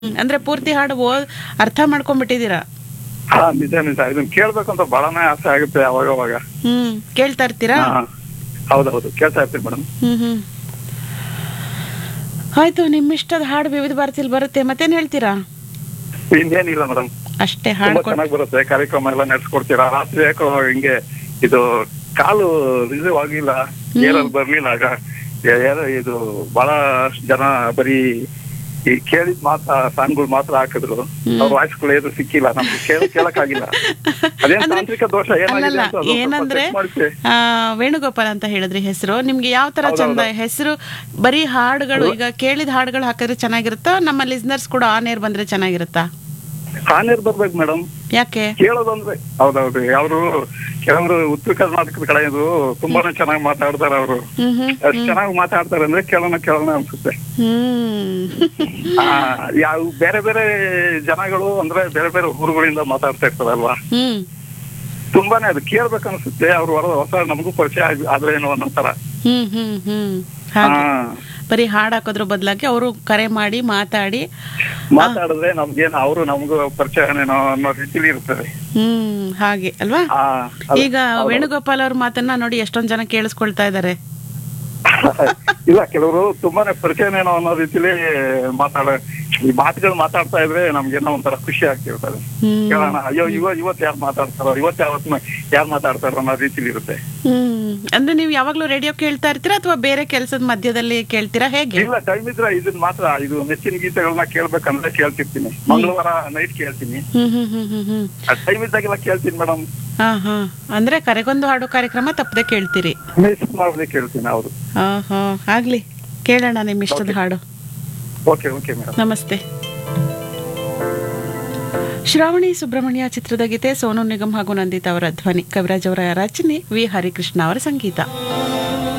ಹ್ಮ್. ಅಂದ್ರೆ ಪೂರ್ತಿ ಹಾಡು ಓ- ಅರ್ಥ ಮಾಡ್ಕೊಂಡ್ಬಿಟ್ಟಿದೀರಾ ಹಾ ನಿಜ ನಿಜ ಇದನ್ನ ಕೇಳ್ಬೇಕಂತ ಬಹಳನೇ ಆಸೆ ಆಗುತ್ತೆ ಅವಾಗ ಅವಾಗ ಹ್ಮ್ ಕೇಳ್ತಾ ಇರ್ತೀರಾ ಹಾ ಹೌದೌದು ಕೇಳ್ತಾ ಇರ್ತೀನಿ ಮೇಡಮ್ ಹ್ಮ್ ಹ್ಮ್ ಆಯ್ತು ನಿಮ್ಮಿಷ್ಟದ ಹಾಡು ವಿವಿಧ ಭಾರತಿಲಿ ಬರುತ್ತೆ ಮತ್ತೇನ್ ಹೇಳ್ತೀರಾ ಇನ್ನೇನಿಲ್ಲ ಮೇಡಮ್ ಅಷ್ಟೇ ತುಂಬಾ ಹಾಡು ಚೆನ್ನಾಗಿ ಬರುತ್ತೆ ಕಾರ್ಯಕ್ರಮ ಎಲ್ಲ ನಡೆಸ್ಕೊಡ್ತೀರಾ ರಾತ್ರಿ ಯಾಕೋ ಹಿಂಗೆ ಇದು ಕಾಲು ರಿಸೀವ್ ಆಗಿಲ್ಲ ಏರಲ್ಲಿ ಬರ್ಲಿಲ್ಲ ಆಗ ಯಾ- ಯಾರೋ ಇದು ಬಹಳ ಜನ ಬರೀ ಈ ಕೇಳಿದ ಮಾತ್ರ ಸಾಂಗ್ಗಳು ಮಾತ್ರ ಹಾಕಿದ್ರು ಅವ್ರ ವಾಯ್ಸ್ಗಳು ಏನು ಸಿಕ್ಕಿಲ್ಲ ನಮ್ಗೆ ಕೇಳ ಕೇಳಕ್ಕಾಗಿಲ್ಲ ಅದೇನ್ ಅಂದ್ರೆ- ತಾಂತ್ರಿಕ ದೋಷ ಏನಾಗಿದೆ ಅಲ್ಲಲ್ಲ ಅಂತ ಅದನ್ನ ಸ್ವಲ್ಪ ಏನಂದ್ರೆ check ಮಾಡ್ಸಿ. ಆ, ವೇಣುಗೋಪಾಲ್ ಅಂತ ಹೇಳಿದ್ರಿ ಹೆಸರು ನಿಮ್ಗೆ ಯಾವ ತರ ಚಂದ ಹೆಸರು ಬರೀ ಹಾಡುಗಳು ಈಗ ಕೇಳಿದ ಹಾಡುಗಳು ಹಾಕಿದ್ರೆ ಚೆನ್ನಾಗಿರುತ್ತಾ ನಮ್ಮ ಲಿಸ್ನರ್ಸ್ ಕೂಡ ಆನ್ ಏರ್ ಬಂದ್ರೆ ಚೆನ್ನಾಗಿರುತ್ತಾ ಹಾನೇರ್ ಬರ್ಬೇಕು ಮೇಡಮ್ ಯಾಕೆ ಕೇಳೋದಂದ್ರೆ ಹೌದೌದು ಅವರು ಕೆಲವರು ಉತ್ತರ ಕರ್ನಾಟಕದ ಕಡೆ ಇದು ತುಂಬಾನೇ ಚೆನ್ನಾಗಿ ಮಾತಾಡ್ತಾರೆ ಅವರು ಹ್ಮ್ ಹ್ಮ್ ಅಷ್ಟ್ ಚೆನ್ನಾಗಿ ಮಾತಾಡ್ತಾರೆ ಅಂದ್ರೆ ಕೇಳೋಣ ಕೇಳೋಣ ಅನ್ಸುತ್ತೆ ಹ್ಮ್ ಆ, ಯಾವ ಬೇರೆ ಬೇರೆ ಜನಗಳು ಅಂದ್ರೆ ಬೇರೆ ಬೇರೆ ಊರುಗಳಿಂದ ಮಾತಾಡ್ತಾ ಇರ್ತಾರಲ್ವಾ ಹ್ಮ್ ತುಂಬಾನೇ ಅದು ಕೇಳ್ಬೇಕು ಅನ್ಸುತ್ತೆ ಅವ್ರು ಹೊರ ಹೊಸ ನಮಗೂ ಪರಿಚಯ ಆಗ್- ಆದ್ರೆ ಏನೋ ಅನ್ನೋ ತರ ಹ್ಮ್ ಹ್ಮ್ ಹ್ಮ್ ಆ, ಹಾಗೆ ಬರೀ ಹಾಡ್ ಹಾಕೋದ್ರ ಬದಲಾಗಿ ಅವರು ಕರೆ ಮಾಡಿ ಮಾತಾಡಿ ಮಾತಾಡಿದ್ರೆ ನಮ್ಗೇನು ಅವರು ನಮಗೂ ಪರಿಚಯ ಏನೋ ಅನ್ನೋ ರೀತಿಲಿ ಇರ್ತದೆ ಹ್ಮ್ ಹಾಗೆ ಅಲ್ವಾ ಆ, ಅದು- ಈಗ ವೇಣುಗೋಪಾಲ್ ಅವ್ರ ಮಾತನ್ನ ನೋಡಿ ಎಷ್ಟೊಂದ್ ಜನ ಕೇಳಿಸ್ಕೊಳ್ತಾ ಇದಾರೆ ಇಲ್ಲ ಕೆಲವರು ತುಂಬಾನೇ ಪರಿಚಯನೇನೋ ಅನ್ನೋ ರೀತಿಲಿ ಮಾತಾಡ ಈ ಮಾತುಗಳು ಮಾತಾಡ್ತಾ ಇದ್ರೆ ನಮ್ಗೇನೋ ಒಂಥರ ಖುಷಿ ಆಗ್ತಿರ್ತದೆ ಹ್ಮ್ ಕೇಳೋಣ ಅಯ್ಯೋ ಇವ ಇವತ್ ಯಾರು ಮಾತಾಡ್ತಾರೋ ಇವತ್ ಯಾವತ್ ಯಾರು ಮಾತಾಡ್ತಾರೋ ಅನ್ನೋ ರೀತಿಲಿ ಇರುತ್ತೆ ಹ್ಮ್ ಅಂದ್ರೆ ನೀವು ಯಾವಾಗ್ಲೂ ರೇಡಿಯೋ ಕೇಳ್ತಾ ಇರ್ತೀರಾ ಅಥವಾ ಬೇರೆ ಕೆಲಸದ ಮಧ್ಯದಲ್ಲಿ ಕೇಳ್ತೀರಾ ಹೇಗೆ ಇಲ್ಲ ಟೈಮ್ ಇದ್ರೆ ಇದನ್ ಮಾತ್ರ ಇದು ನೆಚ್ಚಿನ ಗೀತೆಗಳನ್ನ ಕೇಳ್ಬೇಕಂದ್ರೆ ಕೇಳ್ತಿರ್ತೀನಿ ಮಂಗಳವಾರ ನೈಟ್ ಕೇಳ್ತೀನಿ ಹ್ಮ್ ಹ್ಮ್ ಹ್ಮ್ ಹ್ಮ್ ಹ್ಮ್ ಟೈಮ್ ಇದ್ದಾಗೆಲ್ಲ ಕೇಳ್ತೀನಿ ಮೇಡಮ್ ಹಾ ಹಾ ಅಂದ್ರೆ ಕರೆಗೊಂದು ಹಾಡು ಕಾರ್ಯಕ್ರಮ ತಪ್ಪದೆ ಕೇಳ್ತೀರಿ ಮಿಸ್ ಮಾಡದೆ ಕೇಳ್ತೀನಿ ಹೌದು ಹಾ ಹಾ ಆಗ್ಲಿ ಕೇಳೋಣ ನಿಮ್ ಇಷ್ಟದ ಹಾಡು ಓಕೆ ಓಕೆ ಮೇಡಮ್ ನಮಸ್ತೆ ಶ್ರಾವಣಿ ಸುಬ್ರಹ್ಮಣ್ಯ ಚಿತ್ರದ ಗೀತೆ ಸೋನು ನಿಗಮ್ ಹಾಗೂ ನಂದಿತಾ ಅವರ ಧ್ವನಿ ಕವಿರಾಜ್ ಅವರ ರಚನೆ ವಿ ಹರಿಕೃಷ್ಣ ಅವರ ಸಂಗೀತ